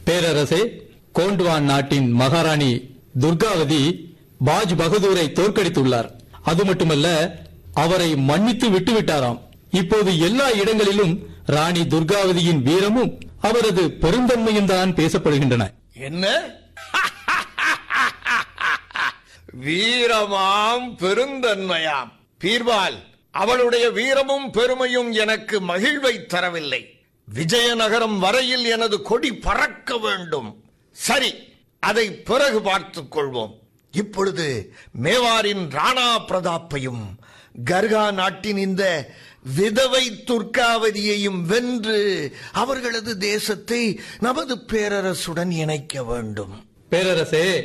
பேரரசே கோண்ட்வான் நாட்டின் மகாராணி துர்காவதி பாஜ் பகதூரை தோற்கடித்துள்ளார் அது மட்டுமல்ல அவரை மன்னித்து விட்டுவிட்டாராம் இப்போது எல்லா இடங்களிலும் ராணி துர்காவதியின் வீரமும் அவரது பெருந்தன்மையும் தான் பேசப்படுகின்றன என்ன வீரமாம் பெருந்தன்மையாம் பீர்பால் அவளுடைய வீரமும் பெருமையும் எனக்கு மகிழ்வை தரவில்லை விஜயநகரம் வரையில் எனது கொடி பறக்க வேண்டும் சரி அதை பிறகு பார்த்துக் கொள்வோம் இப்பொழுது மேவாரின் ராணா பிரதாப்பையும் கர்கா நாட்டின் இந்த விதவை துர்க்காவதியையும் வென்று அவர்களது தேசத்தை நமது பேரரசுடன் இணைக்க வேண்டும் பேரரசே